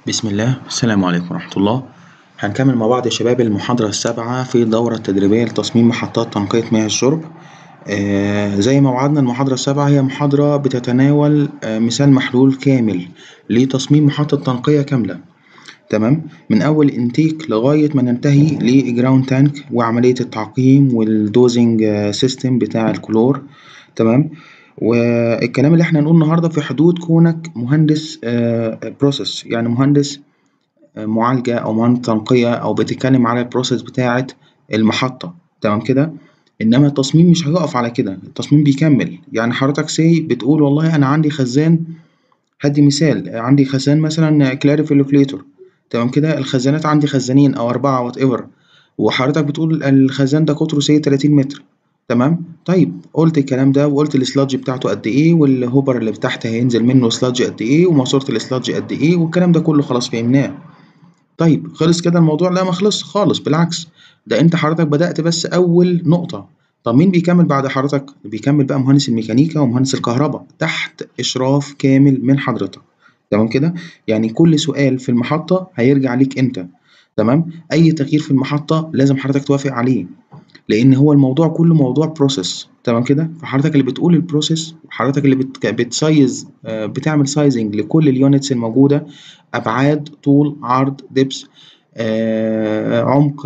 بسم الله السلام عليكم ورحمة الله هنكمل مع بعض يا شباب المحاضرة السابعة في الدورة التدريبية لتصميم محطات تنقية مياه الشرب آه زي ما وعدنا المحاضرة السابعة هي محاضرة بتتناول آه مثال محلول كامل لتصميم محطة تنقية كاملة تمام من أول انتيك لغاية ما ننتهي لجراوند تانك وعملية التعقيم والدوزنج سيستم بتاع الكلور تمام والكلام اللي احنا هنقول النهارده في حدود كونك مهندس بروسيس يعني مهندس معالجة أو مهندس تنقية أو بتتكلم على البروسيس بتاعة المحطة تمام كده إنما التصميم مش هيقف على كده التصميم بيكمل يعني حضرتك سي بتقول والله أنا عندي خزان هدي مثال عندي خزان مثلا كلاريفيلوكليتور تمام كده الخزانات عندي خزانين أو أربعة وات ايفر وحضرتك بتقول الخزان ده قطره سي 30 متر تمام طيب قلت الكلام ده وقلت السلادج بتاعته قد ايه والهوبر اللي تحت هينزل منه سلادج قد ايه وماسوره السلادج قد ايه والكلام ده كله خلاص فهمناه طيب خلص كده الموضوع لا ما خلص خالص بالعكس ده انت حضرتك بدأت بس اول نقطة طب مين بيكمل بعد حضرتك بيكمل بقى مهندس الميكانيكا ومهندس الكهرباء تحت اشراف كامل من حضرتك تمام كده يعني كل سؤال في المحطة هيرجع ليك انت تمام اي تغيير في المحطة لازم حضرتك توافق عليه لان هو الموضوع كله موضوع بروسيس تمام كده فحضرتك اللي بتقول البروسيس وحضرتك اللي بت... بتسايز بتعمل سايزنج لكل اليونتس الموجوده ابعاد طول عرض دبس آه، عمق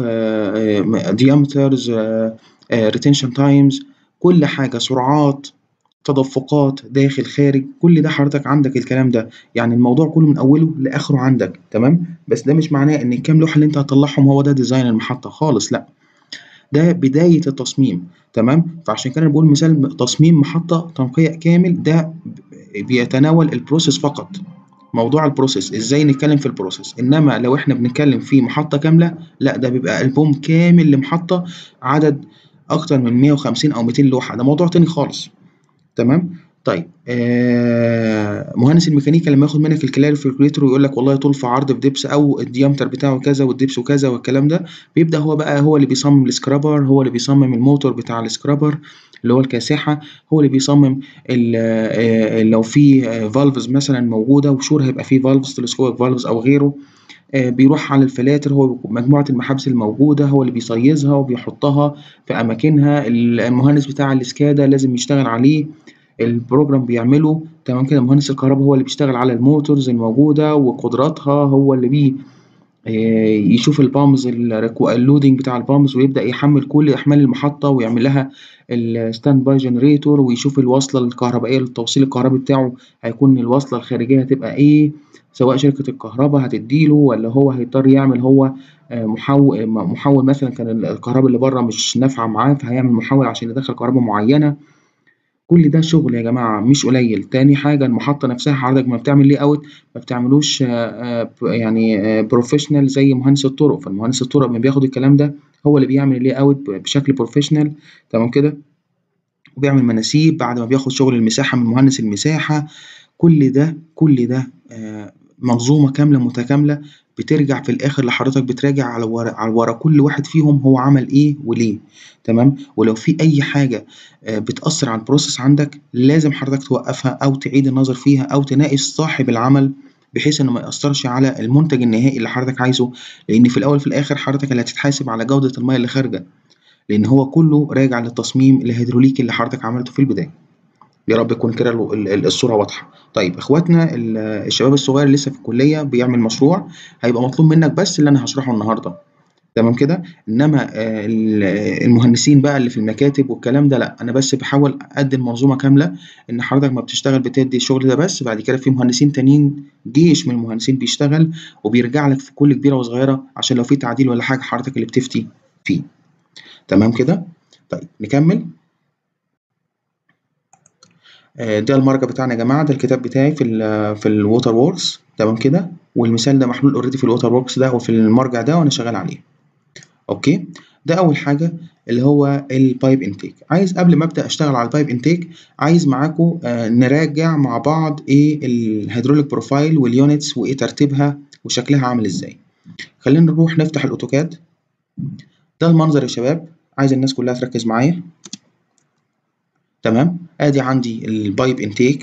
ديامترز ريتنشن تايمز كل حاجه سرعات تدفقات داخل خارج كل ده حضرتك عندك الكلام ده يعني الموضوع كله من اوله لاخره عندك تمام بس ده مش معناه ان الكام لوحه اللي انت هتطلعهم هو ده ديزاين المحطه خالص لا ده بداية التصميم تمام فعشان كده بقول مثال تصميم محطة تنقية كامل ده بيتناول البروسيس فقط موضوع البروسيس ازاي نتكلم في البروسيس انما لو احنا بنتكلم في محطة كاملة لا ده بيبقى ألبوم كامل لمحطة عدد اكتر من 150 او 200 لوحة ده موضوع تاني خالص تمام طيب آه مهندس الميكانيكا لما ياخد منك الكلاريفيكوليتر ويقول لك والله طول في عرض في دبس او الديامتر بتاعه كذا والدبس وكذا والكلام ده بيبدا هو بقى هو اللي بيصمم السكرابر هو اللي بيصمم الموتور بتاع السكرابر اللي هو الكاسحه هو اللي بيصمم آه لو في فالفز مثلا موجوده وشور هيبقى في فالفز تلسكوبيك فالفز او غيره آه بيروح على الفلاتر هو مجموعة المحابس الموجودة هو اللي بيصيزها وبيحطها في أماكنها المهندس بتاع الإسكادا لازم يشتغل عليه البروجرام بيعمله تمام كده مهندس الكهرباء هو اللي بيشتغل على الموتورز الموجودة وقدراتها هو اللي بي يشوف البامز اللودنج بتاع البامز ويبدأ يحمل كل أحمال المحطة ويعمل لها الستاند باي جنريتور ويشوف الوصلة الكهربائية التوصيل الكهربي بتاعه هيكون الوصلة الخارجية هتبقى إيه سواء شركة الكهرباء هتديله ولا هو هيضطر يعمل هو محول محول مثلا كان الكهرباء اللي بره مش نافعة معاه فهيعمل محول عشان يدخل كهرباء معينة كل ده شغل يا جماعة مش قليل تاني حاجة المحطة نفسها حضرتك ما بتعمل لي اوت ما بتعملوش يعني بروفيشنال زي مهندس الطرق فالمهندس الطرق لما بياخد الكلام ده هو اللي بيعمل لي اوت بشكل بروفيشنال تمام كده وبيعمل مناسيب بعد ما بياخد شغل المساحة من مهندس المساحة كل ده كل ده منظومة كاملة متكاملة بترجع في الآخر لحضرتك بتراجع على ورا على ورا كل واحد فيهم هو عمل إيه وليه تمام ولو في أي حاجة بتأثر على البروسيس عندك لازم حضرتك توقفها أو تعيد النظر فيها أو تناقش صاحب العمل بحيث إنه ما يأثرش على المنتج النهائي اللي حضرتك عايزه لأن في الأول في الآخر حضرتك اللي هتتحاسب على جودة المية اللي خارجة لأن هو كله راجع للتصميم الهيدروليكي اللي حضرتك عملته في البداية. يا رب يكون كده الصورة واضحة طيب اخواتنا الشباب الصغير لسه في الكلية بيعمل مشروع هيبقى مطلوب منك بس اللي انا هشرحه النهاردة تمام كده انما المهندسين بقى اللي في المكاتب والكلام ده لا انا بس بحاول اقدم منظومة كاملة ان حضرتك ما بتشتغل بتدي الشغل ده بس بعد كده في مهندسين تانيين جيش من المهندسين بيشتغل وبيرجع لك في كل كبيرة وصغيرة عشان لو في تعديل ولا حاجة حضرتك اللي بتفتي فيه تمام كده طيب نكمل ده المرجع بتاعنا يا جماعه ده الكتاب بتاعي في ال في الووتر ووركس تمام كده والمثال ده محلول اوريدي في الووتر ووركس ده وفي المرجع ده وانا شغال عليه اوكي ده اول حاجه اللي هو البايب انتيك عايز قبل ما ابدا اشتغل على البايب انتيك عايز معاكم آه نراجع مع بعض ايه الهيدروليك بروفايل واليونتس وايه ترتيبها وشكلها عامل ازاي خلينا نروح نفتح الاوتوكاد ده المنظر يا شباب عايز الناس كلها تركز معايا تمام ادي عندي البايب انتيك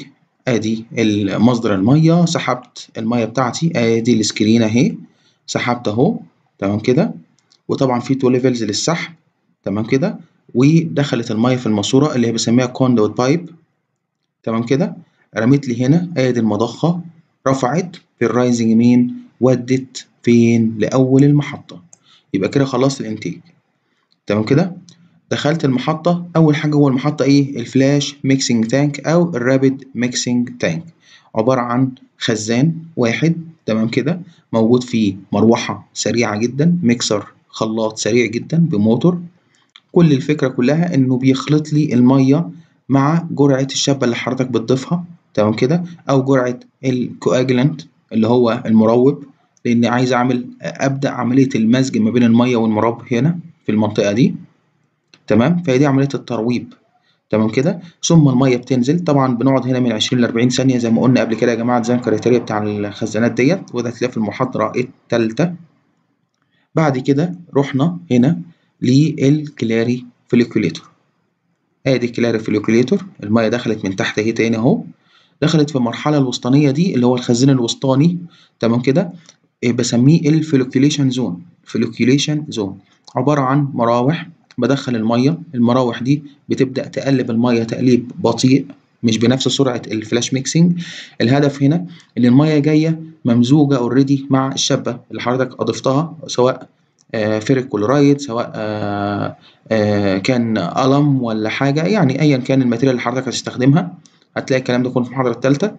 ادي مصدر الميه سحبت الميه بتاعتي ادي السكرين اهي سحبت اهو تمام كده وطبعا في تو ليفلز للسحب تمام كده ودخلت الميه في الماسوره اللي هي بسميها كوندوت بايب تمام كده رميت لي هنا ادي المضخه رفعت في الرايزنج مين ودت فين لاول المحطه يبقى كده خلصت الانتيك تمام كده دخلت المحطة أول حاجة جوه المحطة إيه؟ الفلاش ميكسينج تانك أو الرابد ميكسينج تانك عبارة عن خزان واحد تمام كده موجود فيه مروحة سريعة جدا ميكسر خلاط سريع جدا بموتور كل الفكرة كلها إنه بيخلط لي المية مع جرعة الشابة اللي حضرتك بتضيفها تمام كده أو جرعة الكواجلانت اللي هو المروب لأن عايز أعمل أبدأ عملية المزج ما بين المية والمرب هنا في المنطقة دي تمام فهي دي عملية الترويب تمام كده ثم المية بتنزل طبعا بنقعد هنا من 20 ل 40 ثانية زي ما قلنا قبل كده يا جماعة زي الكريتيريا بتاع الخزانات ديت وده هتلاقيها في المحاضرة التالتة بعد كده رحنا هنا للكلاري فوليكوليتور ادي كلاري فوليكوليتور المية دخلت من تحت اهي تاني اهو دخلت في المرحلة الوسطانية دي اللي هو الخزان الوسطاني تمام كده بسميه الفوليكوليشن زون فوليكوليشن زون عبارة عن مراوح بدخل المية المراوح دي بتبدأ تقلب المية تقليب بطيء مش بنفس سرعة الفلاش ميكسينج الهدف هنا إن المية جاية ممزوجة اوريدي مع الشابة اللي حضرتك أضفتها سواء آه فيريك كلورايد سواء آه آه كان قلم ولا حاجة يعني أيا كان الماتيريال اللي حضرتك هتستخدمها هتلاقي الكلام ده كله في المحاضرة التالتة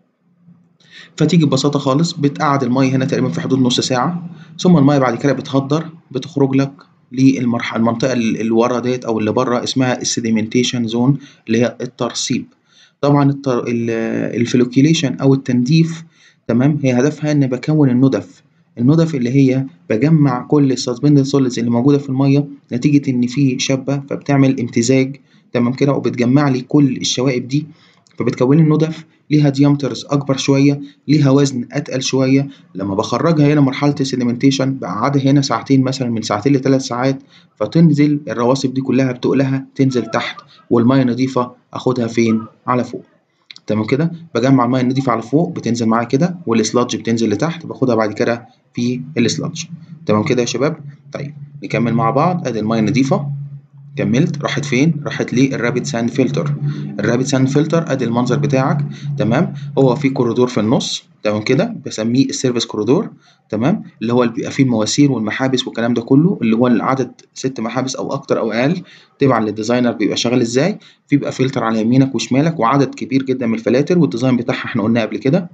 فتيجي ببساطة خالص بتقعد المية هنا تقريبا في حدود نص ساعة ثم المية بعد كده بتهدر بتخرج لك للمرحله المنطقه اللي ورا ديت او اللي بره اسمها السيديمنتيشن زون اللي هي الترسيب طبعا التر... الفلوكيليشن او التنديف تمام هي هدفها ان بكون الندف الندف اللي هي بجمع كل السسبندد سوليدز اللي موجوده في الميه نتيجه ان في شابه فبتعمل امتزاج تمام كده وبتجمع لي كل الشوائب دي فبتكون لي الندف ليها ديامترز اكبر شويه ليها وزن اتقل شويه لما بخرجها هنا مرحله السيديمنتيشن بقعدها هنا ساعتين مثلا من ساعتين لثلاث ساعات فتنزل الرواسب دي كلها بتقلها تنزل تحت والميه نضيفه اخدها فين على فوق تمام كده بجمع الميه النضيفه على فوق بتنزل معايا كده والسلادج بتنزل لتحت باخدها بعد كده في السلادج تمام كده يا شباب طيب نكمل مع بعض ادي الميه النضيفه كملت راحت فين؟ راحت للرابid ساند فلتر الرابid ساند فلتر ادي المنظر بتاعك تمام هو في كوريدور في النص تمام كده بسميه السيرفيس كوريدور تمام اللي هو اللي بيبقى فيه المواسير والمحابس والكلام ده كله اللي هو العدد ست محابس او اكتر او اقل تبعا للديزاينر بيبقى شغال ازاي في بيبقى فلتر على يمينك وشمالك وعدد كبير جدا من الفلاتر والديزاين بتاعها احنا قلناه قبل كده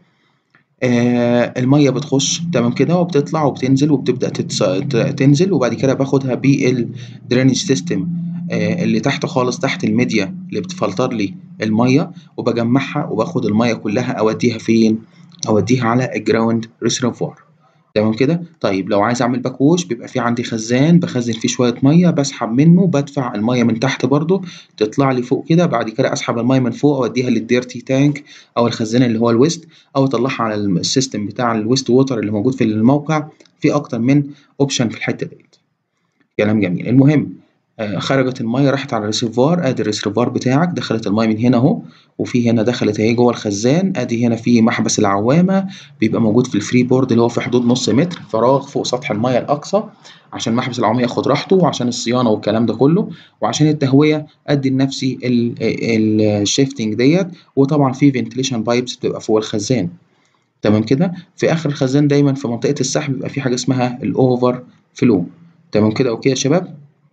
آه الميه بتخش تمام كده وبتطلع وبتنزل وبتبدا تتس... تنزل وبعد كده باخدها بالدرينج سيستم آه اللي تحت خالص تحت الميديا اللي بتفلتر لي الميه وبجمعها وباخد الميه كلها اوديها فين اوديها على الجراوند ريسيرفوار تمام كده طيب لو عايز اعمل باكوش بيبقى في عندي خزان بخزن فيه شويه ميه بسحب منه بدفع الميه من تحت برضو تطلع لي فوق كده بعد كده اسحب الميه من فوق اوديها للديرتي تانك او الخزان اللي هو الويست او اطلعها على السيستم بتاع الويست ووتر اللي موجود في الموقع في اكتر من اوبشن في الحته ديت كلام جميل المهم آه خرجت الميه راحت على الريسيرفوار ادي الريسيرفوار بتاعك دخلت الميه من هنا اهو وفي هنا دخلت اهي جوه الخزان ادي هنا في محبس العوامه بيبقى موجود في الفري بورد اللي هو في حدود نص متر فراغ فوق سطح الميه الاقصى عشان محبس العوامه ياخد راحته وعشان الصيانه والكلام ده كله وعشان التهويه ادي لنفسي الشيفتنج ديت وطبعا في فنتليشن بايبس بتبقى فوق الخزان تمام كده في اخر الخزان دايما في منطقه السحب بيبقى في حاجه اسمها الاوفر فلو تمام كده اوكي يا شباب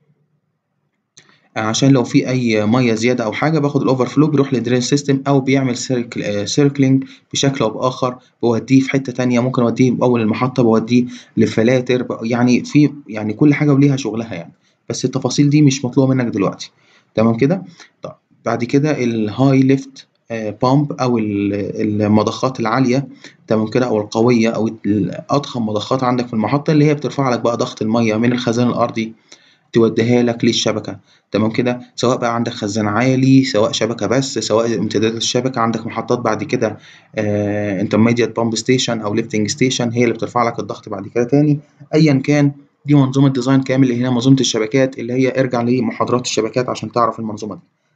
عشان لو في اي ميه زياده او حاجه باخد الاوفر فلو بيروح للدرين سيستم او بيعمل سيركل سيركلينج بشكل او باخر بوديه في حته تانية ممكن اوديه باول المحطه بوديه لفلاتر يعني في يعني كل حاجه وليها شغلها يعني بس التفاصيل دي مش مطلوبه منك دلوقتي تمام كده طيب بعد كده الهاي ليفت بامب او المضخات العاليه تمام كده او القويه او اضخم مضخات عندك في المحطه اللي هي بترفع لك بقى ضغط الميه من الخزان الارضي توديها لك للشبكه تمام كده سواء بقى عندك خزان عالي سواء شبكه بس سواء امتداد الشبكه عندك محطات بعد كده انترميديت بامب ستيشن او ليفتنج ستيشن هي اللي بترفع لك الضغط بعد كده تاني ايا كان دي منظومه ديزاين كامل اللي هي منظومه الشبكات اللي هي ارجع لمحاضرات الشبكات عشان تعرف المنظومه دي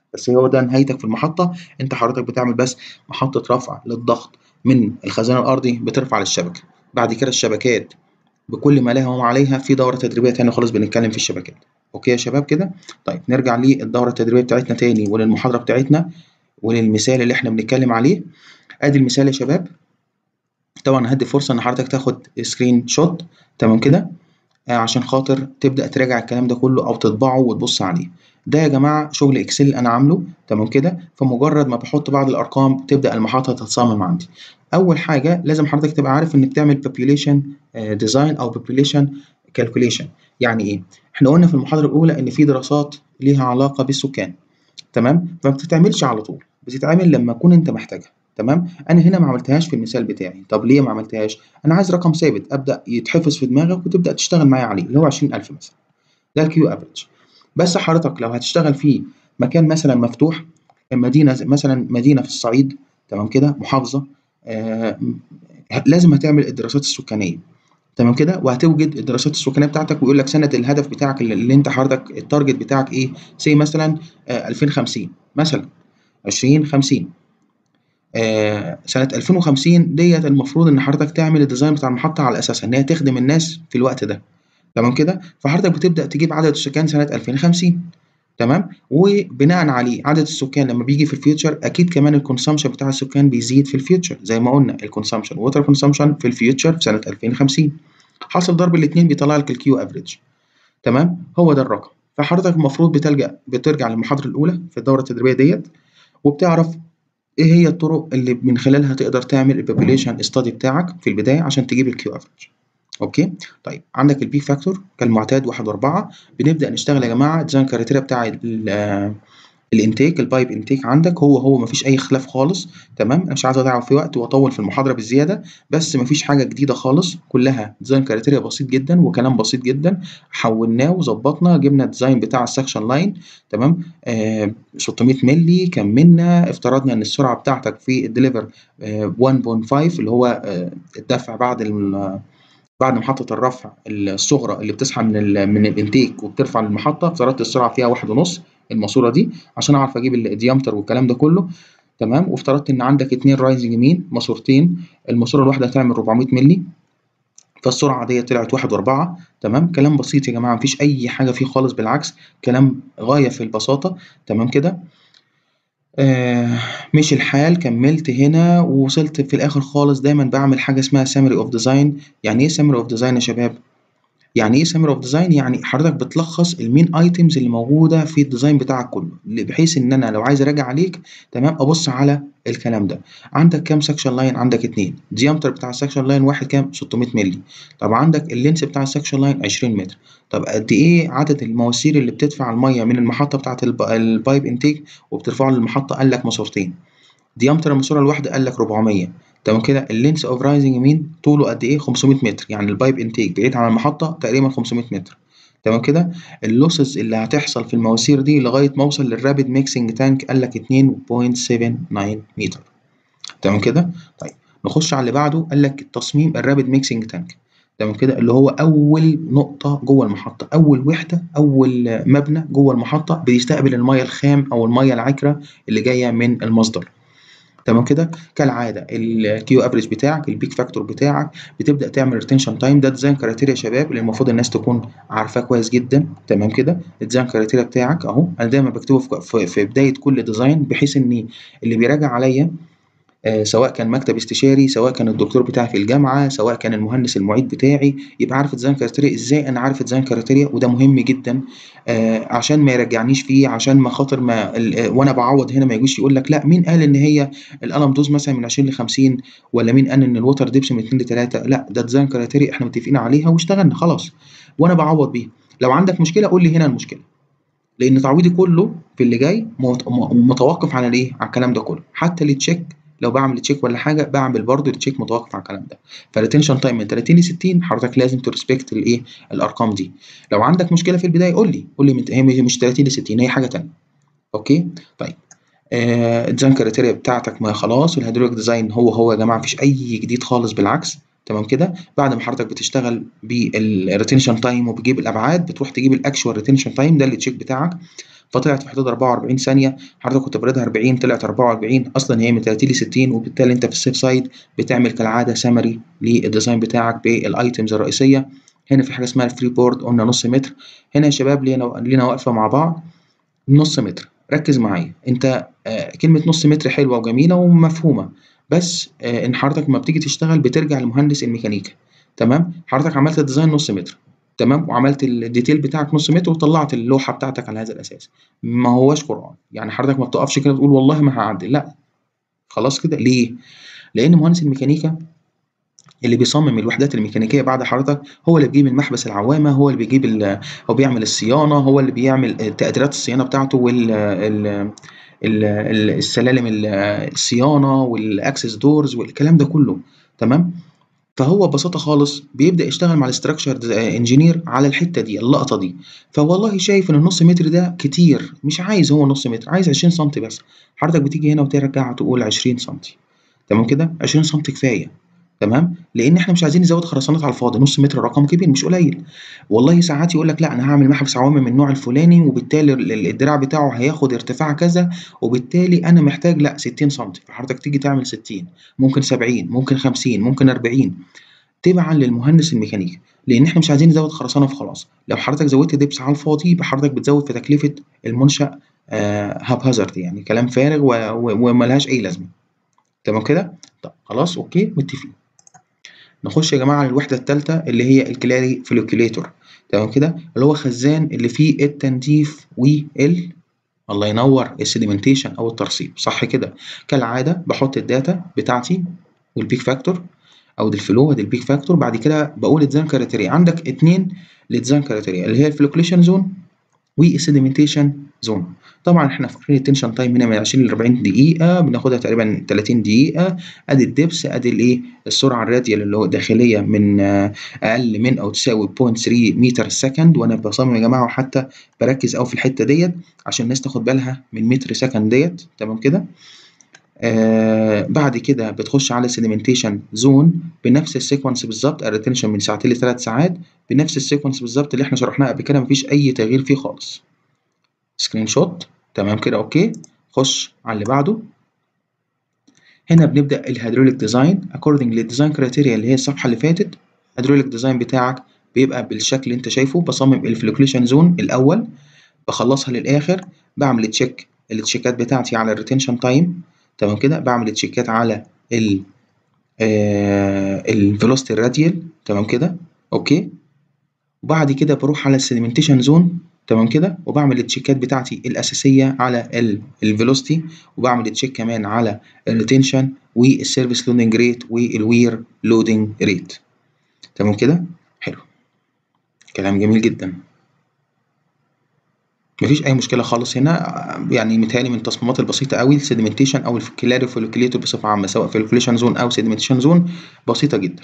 بس هو ده نهايتك في المحطة أنت حضرتك بتعمل بس محطة رفع للضغط من الخزان الأرضي بترفع للشبكة بعد كده الشبكات بكل ما لها وما عليها في دورة تدريبية تانية خالص بنتكلم في الشبكات أوكي يا شباب كده طيب نرجع للدورة التدريبية بتاعتنا تاني وللمحاضرة بتاعتنا وللمثال اللي احنا بنتكلم عليه ادي المثال يا شباب طبعا هدي فرصة ان حضرتك تاخد سكرين شوت تمام كده آه عشان خاطر تبدأ تراجع الكلام ده كله او تطبعه وتبص عليه ده يا جماعة شغل اكسل انا عامله تمام كده فمجرد ما بحط بعض الارقام تبدأ المحطة تتصمم عندي اول حاجة لازم حضرتك تبقى عارف انك تعمل population ديزاين او population calculation يعني ايه احنا قلنا في المحاضرة الاولى ان في دراسات ليها علاقة بالسكان تمام فما بتتعملش على طول بتتعمل لما تكون انت محتاجها تمام انا هنا ما عملتهاش في المثال بتاعي طب ليه ما عملتهاش انا عايز رقم ثابت ابدا يتحفظ في دماغك وتبدا تشتغل معايا عليه اللي هو 20000 مثلا ده الكيو افريج بس حضرتك لو هتشتغل في مكان مثلا مفتوح مدينه مثلا مدينه في الصعيد تمام كده محافظه آه لازم هتعمل الدراسات السكانيه تمام كده وهتوجد الدراسات السكانيه بتاعتك ويقول لك سنه الهدف بتاعك اللي, اللي انت حضرتك التارجت بتاعك ايه سي مثلا آه 2050 مثلا 2050 آه سنة 2050 ديت المفروض إن حضرتك تعمل الديزاين بتاع المحطة على أساس إن هي تخدم الناس في الوقت ده تمام كده فحضرتك بتبدأ تجيب عدد السكان سنة 2050 تمام وبناء عليه عدد السكان لما بيجي في الفيوتشر اكيد كمان الكونسامشن بتاع السكان بيزيد في الفيوتشر زي ما قلنا الكونسامشن ووتر كونسامشن في الفيوتشر في سنه 2050 حاصل ضرب الاثنين بيطلع لك الكيو افريج تمام هو ده الرقم فحضرتك المفروض بتلجا بترجع للمحاضره الاولى في الدوره التدريبيه ديت وبتعرف ايه هي الطرق اللي من خلالها تقدر تعمل البوبوليشن ستادي بتاعك في البدايه عشان تجيب الكيو افريج اوكي طيب عندك البي فاكتور كالمعتاد واحد واربعة بنبدا نشتغل يا جماعه ديزاين كرايتيريا بتاع الانتيك البايب انتيك عندك هو هو مفيش اي خلاف خالص تمام انا مش عايز اضيع في وقت واطول في المحاضره بالزياده بس مفيش حاجه جديده خالص كلها ديزاين كرايتيريا بسيط جدا وكلام بسيط جدا حولناه وظبطنا جبنا الديزاين بتاع السكشن لاين تمام آه 600 مللي كملنا افترضنا ان السرعه بتاعتك في الدليفر آه 1.5 اللي هو آه الدفع بعد بعد محطة الرفع الصغرى اللي بتسحب من ال من الانتيك وبترفع للمحطة افترضت السرعة فيها واحد ونص الماسورة دي عشان أعرف أجيب الديامتر والكلام ده كله تمام وافترضت إن عندك اتنين رايزنج يمين ماسورتين الماسورة الواحدة هتعمل 400 مللي فالسرعة دي طلعت واحد وأربعة تمام كلام بسيط يا جماعة مفيش أي حاجة فيه خالص بالعكس كلام غاية في البساطة تمام كده آه مش الحال كملت هنا ووصلت في الاخر خالص دايما بعمل حاجه اسمها سامري اوف ديزاين يعني ايه سامري اوف ديزاين يا شباب يعني ايه سامري اوف ديزاين يعني حضرتك بتلخص المين ايتمز اللي موجوده في الديزاين بتاعك كله بحيث ان انا لو عايز اراجع عليك تمام ابص على الكلام ده عندك كام سكشن لاين عندك اتنين ديامتر بتاع السكشن لاين واحد كام 600 مللي طب عندك اللينس بتاع السكشن لاين 20 متر طب قد ايه عدد المواسير اللي بتدفع الميه من المحطه بتاعه البايب انتيك وبترفعه للمحطه قال لك ماسورتين ديامتر الماسوره الواحده قال لك 400 تمام كده اللينس اوف رايزنج يمين طوله قد ايه 500 متر يعني البايب انتيك بعيد عن المحطه تقريبا 500 متر تمام كده اللوسز اللي هتحصل في المواسير دي لغايه ما اوصل للرابid ميكسنج تانك قال لك 2.79 متر تمام كده طيب نخش على اللي بعده قال لك تصميم الرابid ميكسنج تانك تمام كده اللي هو اول نقطه جوه المحطه اول وحده اول مبنى جوه المحطه بيستقبل الميه الخام او الميه العكره اللي جايه من المصدر تمام كده كالعاده الكيو افريج بتاعك البيك فاكتور بتاعك بتبدا تعمل ريتنشن تايم ده ديزاين كرايتيريا يا شباب اللي المفروض الناس تكون عارفاه كويس جدا تمام كده الديزاين كرايتيريا بتاعك اهو انا دايما بكتبه في, في بدايه كل ديزاين بحيث ان اللي بيراجع عليا آه سواء كان مكتب استشاري سواء كان الدكتور بتاعي في الجامعه سواء كان المهندس المعيد بتاعي يبقى عارف الديزاين كرايتيريا ازاي انا عارف الديزاين كرايتيريا وده مهم جدا آه عشان ما يرجعنيش فيه عشان ما خاطر ما وانا بعوض هنا ما يجيش يقول لك لا مين قال ان هي القلم دوز مثلا من 20 ل 50 ولا مين قال ان الوتر ديبس من 2 ل 3 لا ده ديزاين كرايتيريا احنا متفقين عليها واشتغلنا خلاص وانا بعوض بيها لو عندك مشكله قول لي هنا المشكله لان تعويضي كله في اللي جاي متوقف على الايه على الكلام ده كله حتى التشيك لو بعمل تشيك ولا حاجه بعمل برضه التشيك متوقف على الكلام ده فالريتنشن تايم من 30 ل 60 حضرتك لازم ترسبكت الايه الارقام دي لو عندك مشكله في البدايه قول لي قول لي هي مش 30 ل 60 هي حاجه ثانيه اوكي طيب الديزاين كريتيريا بتاعتك ما خلاص الهيدروليك ديزاين هو هو يا جماعه مفيش اي جديد خالص بالعكس تمام كده بعد ما حضرتك بتشتغل بالريتنشن تايم وبتجيب الابعاد بتروح تجيب الاكشوال ريتنشن تايم ده اللي تشيك بتاعك فطلعت في حدود 44 ثانيه حضرتك كنت فارضها 40 طلعت 44 اصلا هي من 30 ل 60 وبالتالي انت في السيف سايد بتعمل كالعاده سمري للديزاين بتاعك بالايتمز الرئيسيه هنا في حاجه اسمها الفري بورد قلنا نص متر هنا يا شباب لينا لينا واقفه مع بعض نص متر ركز معايا انت آه كلمه نص متر حلوه وجميله ومفهومه بس آه ان حضرتك لما بتيجي تشتغل بترجع لمهندس الميكانيكا تمام حضرتك عملت الديزاين نص متر تمام وعملت الديتيل بتاعك نص متر وطلعت اللوحه بتاعتك على هذا الاساس ما هواش قران يعني حضرتك ما بتقفش كده تقول والله ما هعدل لا خلاص كده ليه لان مهندس الميكانيكا اللي بيصمم الوحدات الميكانيكيه بعد حضرتك هو اللي بيجيب المحبس العوامه هو اللي بيجيب هو بيعمل الصيانه هو اللي بيعمل تقديرات الصيانه بتاعته وال ال ال السلالم الصيانه والاكسس دورز والكلام ده كله تمام فهو ببساطه خالص بيبدا يشتغل مع الاستراكشر انجينير على الحته دي اللقطه دي فوالله شايف ان النص متر ده كتير مش عايز هو نص متر عايز 20 سم بس حضرتك بتيجي هنا وترجع تقول 20 سم تمام كده 20 سم كفايه تمام لان احنا مش عايزين نزود خرسانات على الفاضي نص متر رقم كبير مش قليل والله ساعات يقول لك لا انا هعمل محبس عوامل من النوع الفلاني وبالتالي الدراع بتاعه هياخد ارتفاع كذا وبالتالي انا محتاج لا 60 سم فحضرتك تيجي تعمل 60 ممكن 70 ممكن 50 ممكن 40 تبعا للمهندس الميكانيكي لان احنا مش عايزين نزود خرسانه وخلاص لو حضرتك زودت دبس على الفاضي يبقى حضرتك بتزود في تكلفه المنشا آه هاب هازارد يعني كلام فارغ وملهاش اي لازمه تمام كده طب خلاص اوكي متفقين نخش يا جماعه على الوحده الثالثه اللي هي الكلاري فلوكيليتور تمام كده اللي هو خزان اللي فيه التنظيف وال الله ينور السيديمنتيشن او الترسيب صح كده كالعاده بحط الداتا بتاعتي والبيك فاكتور او دي الفلو ادي البيك فاكتور بعد كده بقول الديزاين كرايتيريا عندك اتنين للديزاين كرايتيريا اللي هي الفلوكليشن زون والسيديمنتيشن زون طبعا احنا فاكرين التنشن تايم هنا من 20 ل 40 دقيقه بناخدها تقريبا 30 دقيقه ادي الدبس ادي الايه السرعه الراديال اللي هو الداخليه من اقل من او تساوي 0.3 متر السكند وانا بصمم يا جماعه وحتى بركز قوي في الحته ديت عشان الناس تاخد بالها من متر سكند ديت تمام كده آه بعد كده بتخش على سيديمنتيشن زون بنفس السيكونس بالظبط الريتنشن من ساعتين لثلاث ساعات بنفس السيكونس بالظبط اللي احنا شرحناه قبل كده مفيش اي تغيير فيه خالص سكرين شوت تمام كده اوكي خش على اللي بعده هنا بنبدا الهيدروليك ديزاين اكوردنج للديزاين كرايتيريا اللي هي الصفحه اللي فاتت الهيدروليك ديزاين بتاعك بيبقى بالشكل اللي انت شايفه بصمم الفلوكليشن زون الاول بخلصها للاخر بعمل تشيك التشيكات بتاعتي على الريتنشن تايم تمام كده بعمل تشيكات على ال الفيلوسيتي الراديال تمام كده اوكي وبعد كده بروح على السيديمنتيشن زون تمام كده وبعمل التشيكات بتاعتي الاساسيه على الفيلوسيتي وبعمل تشيك كمان على الريتنشن والسيرفيس لودنج ريت والوير لودنج ريت تمام كده حلو كلام جميل جدا مفيش اي مشكله خالص هنا يعني متهيألي من التصميمات البسيطه قوي السيديمنتيشن او الكلاري فوليكوليتور بصفه عامه سواء فوليكوليشن زون او سيديمنتيشن زون بسيطه جدا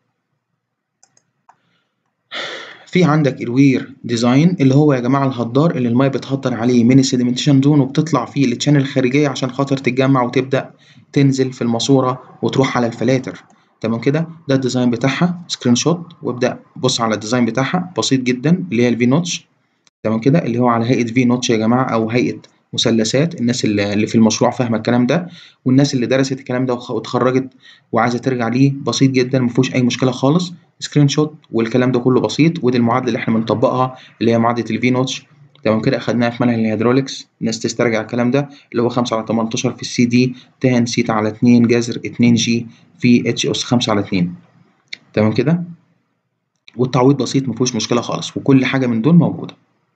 في عندك الوير ديزاين اللي هو يا جماعه الهدار اللي الميه بتهدر عليه من السيديمنتيشن زون وبتطلع فيه للشانل الخارجيه عشان خاطر تتجمع وتبدا تنزل في الماسوره وتروح على الفلاتر تمام كده ده الديزاين بتاعها سكرين شوت وابدا بص على الديزاين بتاعها بسيط جدا اللي هي الفي نوتش تمام كده اللي هو على هيئه في نوتش يا جماعه او هيئه مثلثات الناس اللي في المشروع فاهمه الكلام ده والناس اللي درست الكلام ده واتخرجت وعايزه ترجع ليه بسيط جدا ما فيهوش اي مشكله خالص سكرين شوت والكلام ده كله بسيط ودي المعادله اللي احنا بنطبقها اللي هي معادله الفي نوتش تمام كده اخدناها في منهج الهيدروليكس الناس تسترجع الكلام ده اللي هو 5 على 18 في السي دي تان سيتا على 2 جذر 2 جي في اتش اس 5 على 2 تمام كده والتعويض بسيط ما فيهوش مشكله خالص وكل حاجه من دول موجوده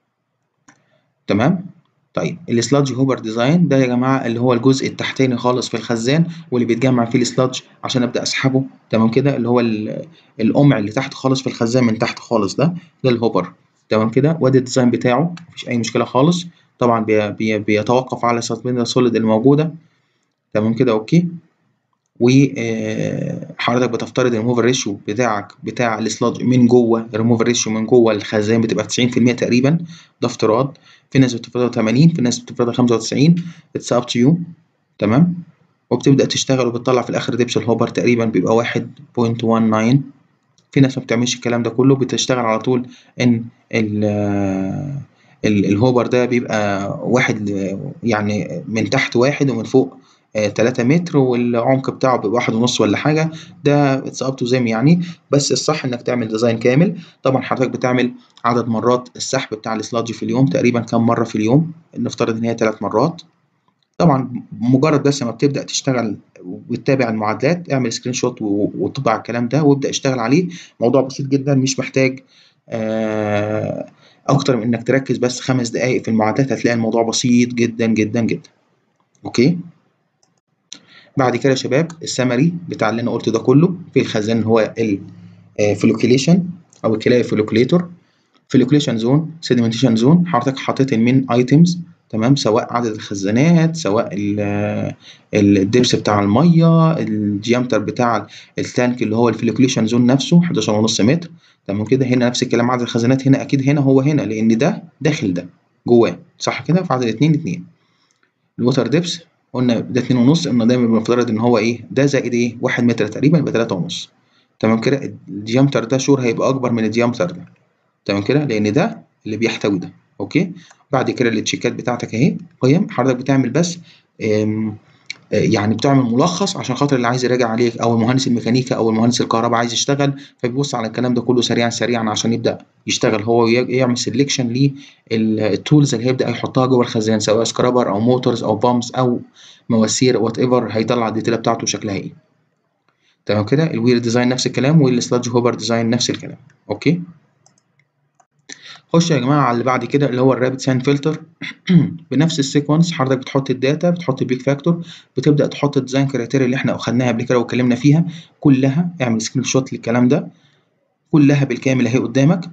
تمام طيب السلادج هوبر ديزاين ده يا جماعه اللي هو الجزء التحتاني خالص في الخزان واللي بيتجمع فيه السلادج عشان ابدا اسحبه تمام كده اللي هو القمع اللي تحت خالص في الخزان من تحت خالص ده ده الهوبر تمام كده وادي الديزاين بتاعه مفيش اي مشكله خالص طبعا بي بي بيتوقف على السسبندر سوليد الموجوده تمام كده اوكي وحضرتك بتفترض الموفر ريشيو بتاعك بتاع السلادج من جوه الموفر ريشيو من جوه الخزان بتبقى 90% تقريبا ده افتراض في ناس بتفرضها 80 في ناس بتفرضها 95 اتس اب تو يو تمام وبتبدا تشتغل وبتطلع في الاخر دبس الهوبر تقريبا بيبقى 1.19 في ناس ما بتعملش الكلام ده كله بتشتغل على طول ان ال- الهوبر ده بيبقى واحد يعني من تحت واحد ومن فوق آه، تلاتة متر والعمق بتاعه بيبقى واحد ونص ولا حاجة ده اتس اب تو زيم يعني بس الصح انك تعمل ديزاين كامل طبعا حضرتك بتعمل عدد مرات السحب بتاع السلادج في اليوم تقريبا كم مرة في اليوم نفترض ان هي ثلاث مرات طبعا مجرد بس ما بتبدأ تشتغل وتتابع المعادلات اعمل سكرين شوت و- وطبع الكلام ده وابدأ اشتغل عليه موضوع بسيط جدا مش محتاج آه، اكتر من انك تركز بس خمس دقايق في المعادلات هتلاقي الموضوع بسيط جدا جدا جدا اوكي بعد كده يا شباب السمري بتاع اللي انا قلته ده كله في الخزان هو الفلوكيليشن او الكلاي فلوكيليتور فلوكيليشن زون سيديمنتيشن زون حضرتك حاطط المين ايتمز تمام سواء عدد الخزانات سواء الدبس بتاع الميه الديامتر بتاع التانك اللي هو الفلوكيليشن زون نفسه 11.5 متر تمام كده هنا نفس الكلام عدد الخزانات هنا اكيد هنا هو هنا لان ده داخل ده جواه صح كده فعدد اتنين اتنين الوتر ديبس قلنا ده اتنين ونص قلنا دايما بنفترض ان هو ايه ده زائد ايه واحد متر تقريبا يبقى تلاتة ونص تمام كده الديامتر ده شور هيبقى اكبر من الديامتر ده تمام كده لان ده اللي بيحتوي ده اوكي بعد كده التشيكات بتاعتك اهي قيم حضرتك بتعمل بس آم، آه، يعني بتعمل ملخص عشان خاطر اللي عايز يراجع عليك او المهندس الميكانيكا او المهندس الكهرباء عايز يشتغل فبيبص على الكلام ده كله سريعا سريعا عشان يبدا يشتغل هو وي- يعمل سيلكشن للتولز اللي هيبدا يحطها جوه الخزان سواء سكرابر او موتورز او بامبس او مواسير وات ايفر هيطلع الديتيله بتاعته شكلها ايه تمام كده الويل ديزاين نفس الكلام والسلادج هوبر ديزاين نفس الكلام اوكي خش يا جماعه على اللي بعد كده اللي هو الرابid ساند فلتر بنفس السيكونس حضرتك بتحط الداتا بتحط البيك فاكتور بتبدا تحط الديزاين كريتيريا اللي احنا اخدناها قبل كده واتكلمنا فيها كلها اعمل سكرين شوت للكلام ده كلها بالكامل اهي قدامك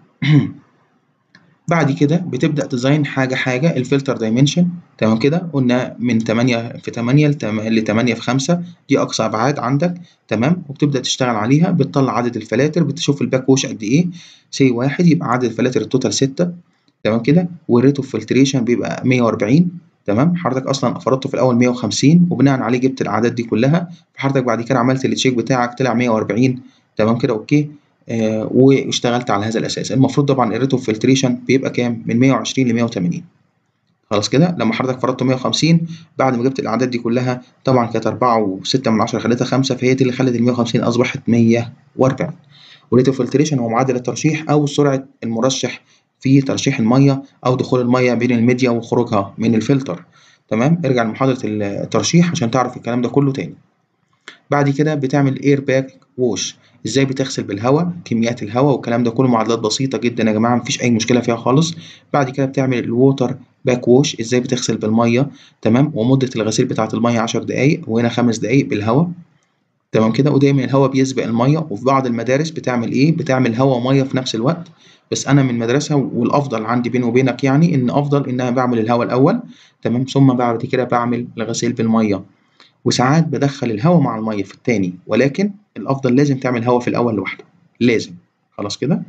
بعد كده بتبدا تديزاين حاجه حاجه الفلتر دايمنشن تمام كده قلنا من 8 في 8 ل 8 في 5 دي اقصى ابعاد عندك تمام وبتبدا تشتغل عليها بتطلع عدد الفلاتر بتشوف الباك ووش قد ايه سي واحد يبقى عدد الفلاتر التوتال 6 تمام كده والريت اوف فلتريشن بيبقى 140 تمام حضرتك اصلا فرضته في الاول 150 وبناء عليه جبت الاعداد دي كلها فحضرتك بعد كده عملت التشيك بتاعك طلع 140 تمام كده اوكي آه واشتغلت على هذا الاساس المفروض طبعا الريت اوف فلتريشن بيبقى كام من 120 ل 180 خلاص كده لما حضرتك فرضته 150 بعد ما جبت الاعداد دي كلها طبعا كانت 4 و6 من 10 خليتها 5 فهي دي اللي خلت ال 150 اصبحت 140 وريت اوف فلتريشن هو معدل الترشيح او سرعه المرشح في ترشيح الميه او دخول الميه بين الميديا وخروجها من الفلتر تمام ارجع لمحاضره الترشيح عشان تعرف الكلام ده كله تاني بعد كده بتعمل اير باك ووش ازاي بتغسل بالهواء كميات الهواء والكلام ده كله معادلات بسيطه جدا يا جماعه مفيش اي مشكله فيها خالص بعد كده بتعمل الووتر باك ووش ازاي بتغسل بالميه تمام ومده الغسيل بتاعه الميه 10 دقائق وهنا 5 دقائق بالهواء تمام كده ودايما الهواء بيسبق الميه وفي بعض المدارس بتعمل ايه بتعمل هواء وميه في نفس الوقت بس انا من مدرسه والافضل عندي بيني وبينك يعني ان افضل ان انا بعمل الهواء الاول تمام ثم بعد كده بعمل الغسيل بالميه وساعات بدخل الهواء مع الميه في التاني ولكن الافضل لازم تعمل هواء في الاول لوحده لازم خلاص كده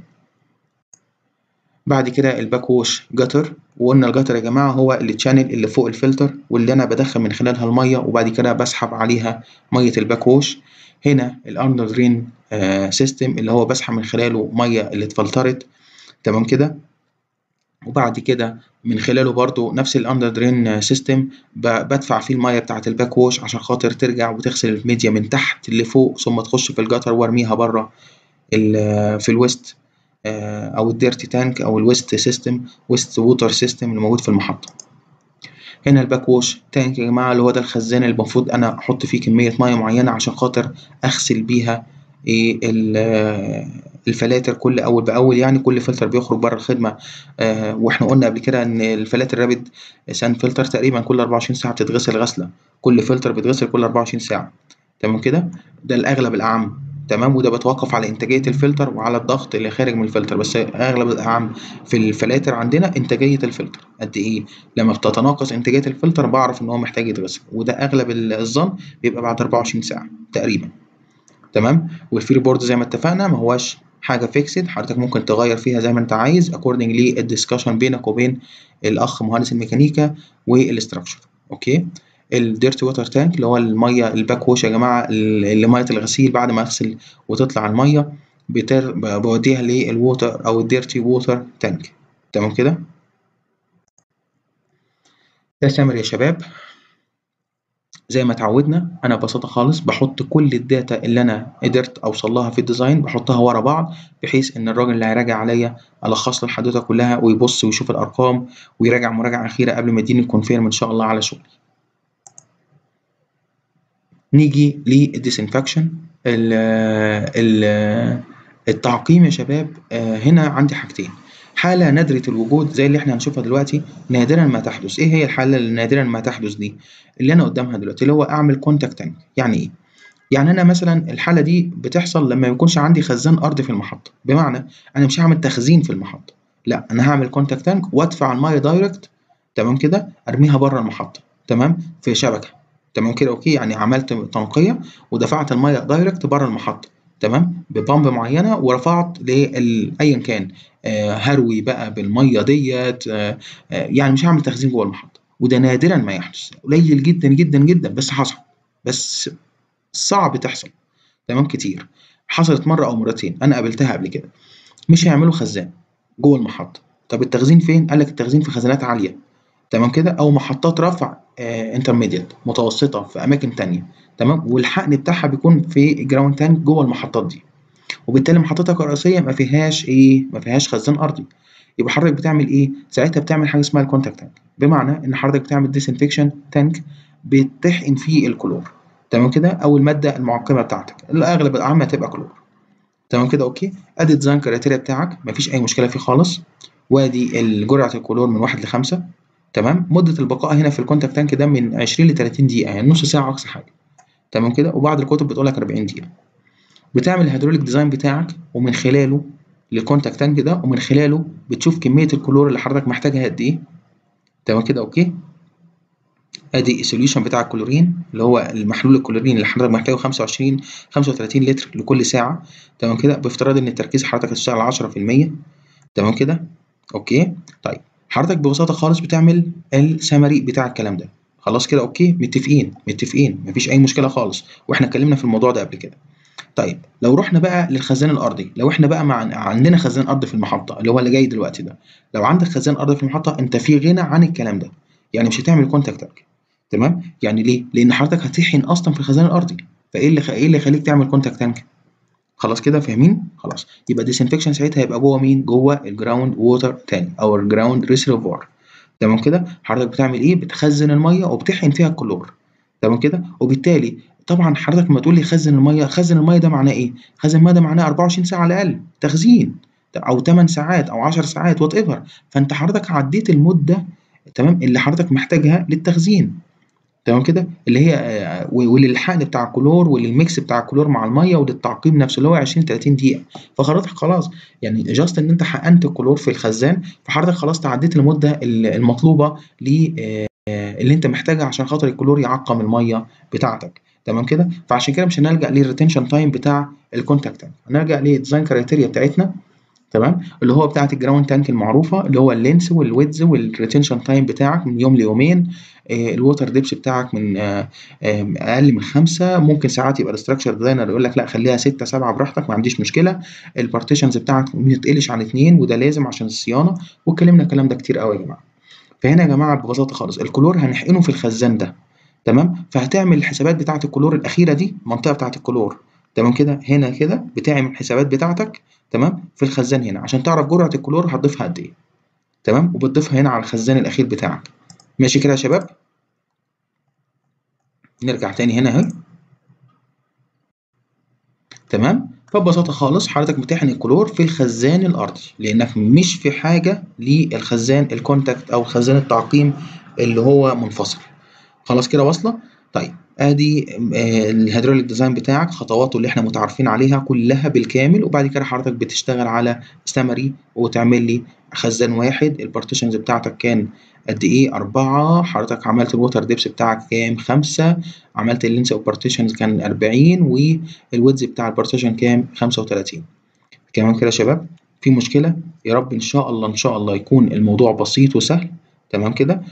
بعد كده الباك ووش جتر وقلنا الجتر يا جماعه هو التشانل اللي فوق الفلتر واللي انا بدخل من خلالها الميه وبعد كده بسحب عليها ميه الباك ووش هنا الاندر درين سيستم اللي هو بسحب من خلاله ميه اللي اتفلترت تمام كده وبعد كده من خلاله برضو نفس الاندر درين سيستم بدفع فيه الميه بتاعه الباك ووش عشان خاطر ترجع وتغسل الميديا من تحت لفوق ثم تخش في الجتر وارميها بره في الويست او الديرتي تانك او الويست سيستم ويست ووتر سيستم اللي موجود في المحطه هنا الباك ووش تانك يا جماعه اللي هو ده الخزان اللي المفروض انا احط فيه كميه ميه معينه عشان خاطر اغسل بيها ايه الفلاتر كل اول باول يعني كل فلتر بيخرج بره الخدمه آه واحنا قلنا قبل كده ان الفلاتر رابد ساند فلتر تقريبا كل 24 ساعه بتتغسل غسله كل فلتر بيتغسل كل 24 ساعه تمام كده ده الاغلب الاعم تمام وده بتوقف على انتاجيه الفلتر وعلى الضغط اللي خارج من الفلتر بس اغلب الاعم في الفلاتر عندنا انتاجيه الفلتر قد ايه لما بتتناقص انتاجيه الفلتر بعرف ان هو محتاج يتغسل وده اغلب الظن بيبقى بعد 24 ساعه تقريبا تمام والفري بورد زي ما اتفقنا ما هواش حاجه فيكسد حضرتك ممكن تغير فيها زي ما انت عايز اكوردنج للدسكشن بينك وبين الاخ مهندس الميكانيكا والاستراكشر اوكي الديرتي ووتر تانك اللي هو الميه الباك ووش يا جماعه اللي ميه الغسيل بعد ما اغسل وتطلع الميه بتر... بوديها للووتر او الديرتي ووتر تانك تمام كده ده سامر يا شباب زي ما اتعودنا انا ببساطه خالص بحط كل الداتا اللي انا قدرت اوصل لها في الديزاين بحطها ورا بعض بحيث ان الراجل اللي هيراجع عليا الخص له الحدوته كلها ويبص ويشوف الارقام ويراجع مراجعه اخيره قبل ما يديني الكونفيرم ان شاء الله على شغلي نيجي للديسانفكشن التعقيم يا شباب هنا عندي حاجتين حالة نادرة الوجود زي اللي احنا هنشوفها دلوقتي نادرا ما تحدث ايه هي الحالة اللي نادرا ما تحدث دي اللي انا قدامها دلوقتي اللي هو اعمل كونتاكت تانك يعني ايه يعني انا مثلا الحالة دي بتحصل لما ما يكونش عندي خزان ارضي في المحطة بمعنى انا مش هعمل تخزين في المحطة لا انا هعمل كونتاكت تانك وادفع المية دايركت تمام كده ارميها بره المحطة تمام في شبكة تمام كده اوكي يعني عملت تنقية ودفعت المية دايركت بره المحطة تمام ببامب معينه ورفعت لايا كان آه هروي بقى بالميه ديت آه آه يعني مش هعمل تخزين جوه المحطه وده نادرا ما يحدث قليل جدا جدا جدا بس حصل بس صعب تحصل تمام كتير حصلت مره او مرتين انا قابلتها قبل كده مش هيعملوا خزان جوه المحطه طب التخزين فين قال لك التخزين في خزانات عاليه تمام كده او محطات رفع انترميديت متوسطه في اماكن تانية تمام والحقن بتاعها بيكون في جراوند تانك جوه المحطات دي وبالتالي محطتك الرئيسيه ما فيهاش ايه ما فيهاش خزان ارضي يبقى حضرتك بتعمل ايه ساعتها بتعمل حاجه اسمها الكونتاكت تانك بمعنى ان حضرتك بتعمل ديسانفكشن تانك بتحقن فيه الكلور تمام كده او الماده المعقمه بتاعتك الاغلب العام هتبقى كلور تمام كده اوكي ادي الديزاين كرايتيريا بتاعك مفيش اي مشكله فيه خالص وادي جرعه الكلور من 1 ل 5 تمام مده البقاء هنا في الكونتاكت تانك ده من 20 ل 30 دقيقه يعني نص ساعه اقصى حاجه تمام كده وبعض الكتب بتقول لك 40 دقيقه بتعمل الهيدروليك ديزاين بتاعك ومن خلاله للكونتاكت تانك ده ومن خلاله بتشوف كميه الكلور اللي حضرتك محتاجها قد ايه تمام كده اوكي ادي السوليوشن بتاع الكلورين اللي هو المحلول الكلورين اللي حضرتك محتاجه 25 35 لتر لكل ساعه تمام كده بافتراض ان التركيز حضرتك هتشتغل 10% تمام كده اوكي طيب حضرتك ببساطه خالص بتعمل السمري بتاع الكلام ده خلاص كده اوكي متفقين متفقين مفيش اي مشكله خالص واحنا اتكلمنا في الموضوع ده قبل كده طيب لو رحنا بقى للخزان الارضي لو احنا بقى مع عندنا خزان ارضي في المحطه اللي هو اللي جاي دلوقتي ده لو عندك خزان ارضي في المحطه انت في غنى عن الكلام ده يعني مش هتعمل كونتاكت تانك تمام يعني ليه لان حضرتك هتحقن اصلا في الخزان الارضي فايه اللي خ... ايه اللي يخليك تعمل كونتاكت تانك خلاص كده فاهمين خلاص يبقى ديسانفكشن ساعتها هيبقى جوه مين جوه الجراوند ووتر تانك او الجراوند ريسيرفوار تمام كده حضرتك بتعمل ايه بتخزن الميه وبتحقن فيها الكلور تمام كده وبالتالي طبعا حضرتك لما تقول لي خزن الميه خزن الميه ده معناه ايه خزن الميه ده معناه 24 ساعه على الاقل تخزين او 8 ساعات او 10 ساعات وات ايفر فانت حضرتك عديت المده تمام اللي حضرتك محتاجها للتخزين تمام كده اللي هي وللحقن بتاع الكلور وللميكس بتاع الكلور مع الميه وللتعقيم نفسه اللي هو 20 30 دقيقه فحضرتك خلاص يعني جاست ان انت حقنت الكلور في الخزان فحضرتك خلاص تعديت المده المطلوبه ل اللي انت محتاجها عشان خاطر الكلور يعقم الميه بتاعتك تمام كده فعشان كده مش هنلجا للريتنشن تايم بتاع الكونتاكت هنرجع للديزاين كرايتيريا بتاعتنا تمام اللي هو بتاعه الجراوند تانك المعروفه اللي هو اللينس والويدز والريتنشن تايم بتاعك من يوم ليومين آه الووتر ديبس بتاعك من آه آه اقل من خمسة ممكن ساعات يبقى الاستراكشر ديزاينر يقول لك لا خليها ستة سبعة براحتك ما عنديش مشكله البارتيشنز بتاعك ما تقلش عن اتنين وده لازم عشان الصيانه واتكلمنا الكلام ده كتير قوي يا جماعه فهنا يا جماعه ببساطه خالص الكلور هنحقنه في الخزان ده تمام فهتعمل الحسابات بتاعه الكلور الاخيره دي المنطقه بتاعه الكلور تمام كده هنا كده بتعمل الحسابات بتاعتك تمام في الخزان هنا عشان تعرف جرعه الكلور هتضيفها قد ايه تمام وبتضيفها هنا على الخزان الاخير بتاعك ماشي كده يا شباب نرجع تاني هنا اهي تمام فببساطة خالص حضرتك بتحقن الكلور في الخزان الأرضي لأنك مش في حاجة للخزان الكونتاكت أو خزان التعقيم اللي هو منفصل خلاص كده واصلة؟ طيب ادي الهيدروليك ديزاين بتاعك خطواته اللي احنا متعارفين عليها كلها بالكامل وبعد كده حضرتك بتشتغل على سمري وتعمل لي خزان واحد البارتيشنز بتاعتك كان قد ايه أربعة حضرتك عملت الووتر ديبس بتاعك كام خمسة عملت اللينس اوف بارتيشنز كان أربعين والويدز بتاع البارتيشن كام خمسة وتلاتين تمام كده يا شباب في مشكلة يا رب إن شاء الله إن شاء الله يكون الموضوع بسيط وسهل تمام كده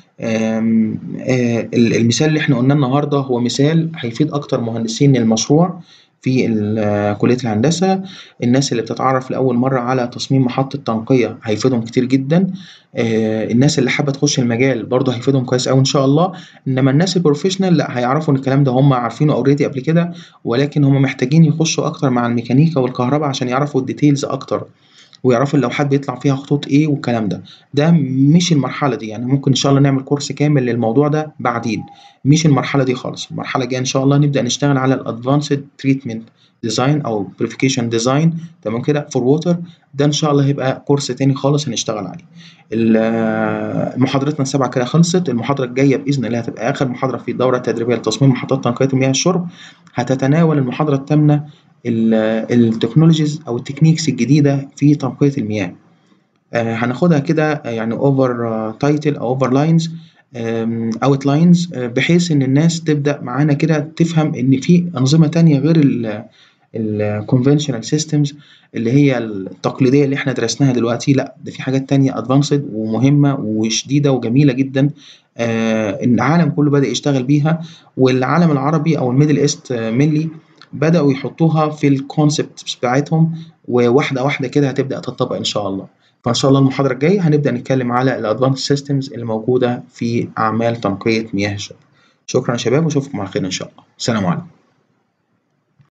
المثال اللي احنا قلناه النهارده هو مثال هيفيد اكتر مهندسين المشروع في ال كلية الهندسة، الناس اللي بتتعرّف لأول مرّة على تصميم محطة تنقية هيفيدهم كتير جدًا، آآ الناس اللي حابة تخش المجال برضه هيفيدهم كويس أوي إن شاء الله، إنما الناس الprofessional لأ هيعرفوا إن الكلام ده هُم عارفينه already قبل كده، ولكن هُم محتاجين يخشوا أكتر مع الميكانيكا والكهربا عشان يعرفوا الdetails أكتر، ويعرفوا اللوحات بيطلع فيها خطوط إيه والكلام ده، ده مش المرحلة دي، يعني ممكن إن شاء الله نعمل كورس كامل للموضوع ده بعدين، مش المرحلة دي خالص، المرحلة الجاية إن شاء الله نبدأ نشتغل على الadvanced treatment design أو purification design تمام كده for water ده إن شاء الله هيبقى كورس تاني خالص هنشتغل عليه. ال محاضرتنا ال7 كده خلصت، المحاضرة الجاية بإذن الله هتبقى آخر محاضرة في الدورة التدريبية لتصميم محطات تنقية مياه الشرب، هتتناول المحاضرة التامنة ال الtechnologies أو التكنيكس الجديدة في تنقية المياه. آآ هناخدها كده يعني over title أو over lines آمم outlines بحيث إن الناس تبدأ معانا كده تفهم إن في أنظمة تانية غير ال الconventional systems اللي هي التقليدية اللي إحنا درسناها دلوقتي، لأ ده في حاجات تانية advanced ومهمة وشديدة وجميلة جدًا آآ العالم كله بدأ يشتغل بيها، والعالم العربي أو الmiddle east mainly بدأوا يحطوها في الconcepts بتاعتهم، وواحدة واحدة كده هتبدأ تتطبق إن شاء الله. فإن شاء الله المحاضرة الجاية هنبدأ نتكلم على الadvanced systems اللي موجودة في أعمال تنقية مياه الشرب. شكرًا يا شباب وأشوفكم على خير إن شاء الله، سلام عليكم.